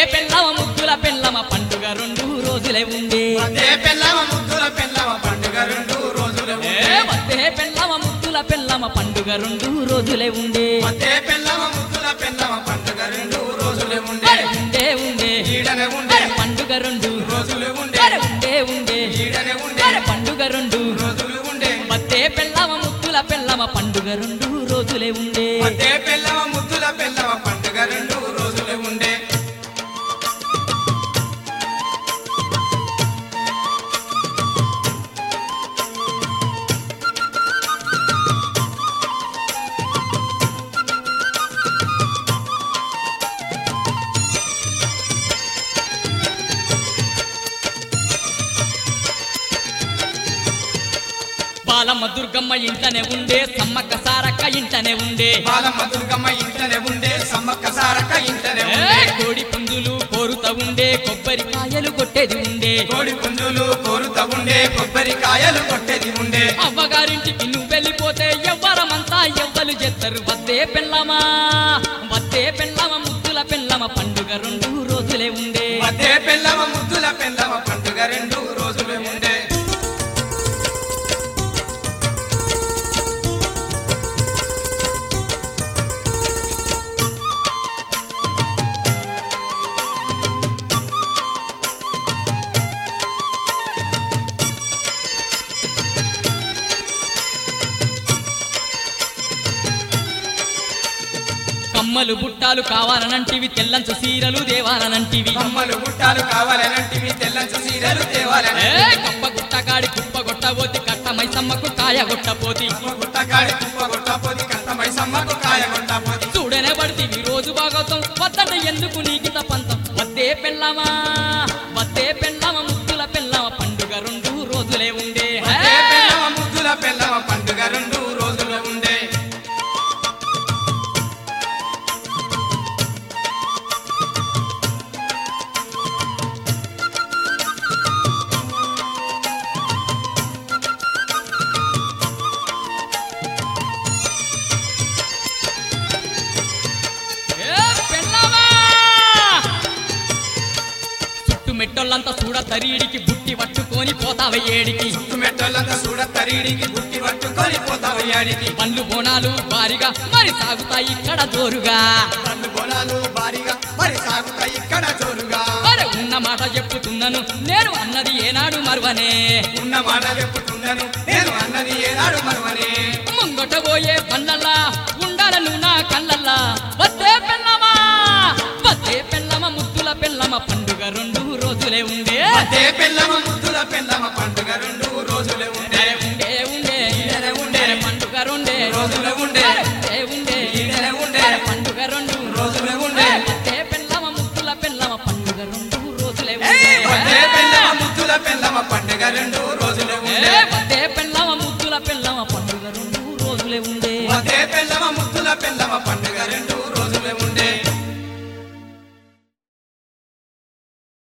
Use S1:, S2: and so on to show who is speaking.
S1: పెళ్ళమ ముద్దుల పెళ్ళమ పండుగ రెండు రోజులే ఉండే
S2: అదే పెళ్ళవ ముద్దుల పెళ్ళవ పండుగ రెండు రోజులు
S1: ఏ వద్దే పెళ్ళమ ముద్దుల పెళ్ళమ పండుగ రెండు రోజులే ఉండే
S2: అదే పెళ్ళవ ముద్దుల పెళ్ళవ పండుగ రెండు రోజులు ఉండే
S1: అరే ఉండే ఉండే
S2: ఈడనే ఉండే
S1: అరే పండుగ రెండు
S2: రోజులు ఉండే
S1: అరే ఉండే ఉండే
S2: ఈడనే ఉండే
S1: అరే పండుగ రెండు
S2: రోజులు ఉండే
S1: వద్దే పెళ్ళమ ముద్దుల పెళ్ళమ పండుగ రెండు రోజులే ఉండే
S2: అదే పెళ్ళవ ముద్దుల పెళ్ళవ పండుగ రెండు రోజులు ఉండే
S1: బాలమ్మ దుర్గమ్మ ఇంటనే ఉండే సమ్మక్క సారక్క ఇంటనే ఉండే
S2: బాలమ్మ దుర్గమ్మ ఇంటనే ఉండే సమ్మక్క సారక్క ఇంటనే
S1: ఏ
S2: ఉండే
S1: కోడి పుంజులు కోరుత ఉండే కొబ్బరికాయలు కొట్టేది ఉండే
S2: కోడి పుంజులు కోరుతా ఉండే కొబ్బరికాయలు కొట్టేది ఉండే
S1: అవ్వగారింటికి నువ్వు వెళ్ళిపోతే ఎవ్వరమంతా ఎవ్వరు చేస్తారు వద్దే పెళ్ళమా వద్దే పెళ్ళమ ముద్దుల పెళ్ళమ పండుగ రెండు రోజులే ఉండే
S2: అదే పెళ్ళవ ముద్దుల పెళ్ళవ పండుగ రెండు రోజులు ఉండే
S1: కమ్మలు బుట్టాలు కావాలనంటివి తెల్లంచ సీరలు దేవాలనంటివి
S2: కమ్మలు గుట్టాలు కావాలనంటివి తెల్లంచు సీరలు
S1: ఏ
S2: తేవాలని
S1: కప్ప గుట్టగాడి కుప్ప కొట్టబోతి కట్ట మైసమ్మకు కాయ కొట్టపోతి
S2: గుట్టకాడి కుప్ప కొట్టపోతి కట్టమై సమ్మకు కాయ కొట్టపోతి
S1: చూడనే పడితివి రోజు భాగవతం వద్దట ఎందుకు నీకిత పంతం వద్దే పెళ్ళమా వద్దే పెళ్ళమ ముద్దుల పెళ్ళమ పండుగ రెండు రోజులే ఉండే హే!
S2: అదే పెళ్ళవ ముద్దుల పెళ్ళవ పండుగ రెండు రోజులు ఉండే
S1: ఏ పెళ్ళమా చుట్టు మెట్టొల్లంతా చూడ తరీడికి బుట్టి పట్టుకొని పోతావ ఏడికి
S2: మెట్టలంతా చూడ తరీడికి గుట్టి పట్టుకొని పోతావు యాడికి
S1: పండ్లు బోనాలు భారీగా మరి సాగుతాయి ఇక్కడ జోరుగా
S2: పండు పొలాలు భారీగా మరి సాగుతాయి ఇక్కడ జోరుగా
S1: అరే ఉన్న మాట చెప్పుతున్నాను నేను అన్నది ఏనాడు మరువనే
S2: ఉన్న మాట చెప్పుతున్నాను నేను అన్నది ఏనాడు మరువనే
S1: ముంగట పోయే బండల్లా ఉండాలను నా కళ్ళల్లా వద్దే పెళ్ళమా వద్దే పెళ్ళమ ముద్దుల పెళ్ళమ పండుగ రెండు రోజులే ఉండే
S2: అదే పెళ్ళవ ముద్దుల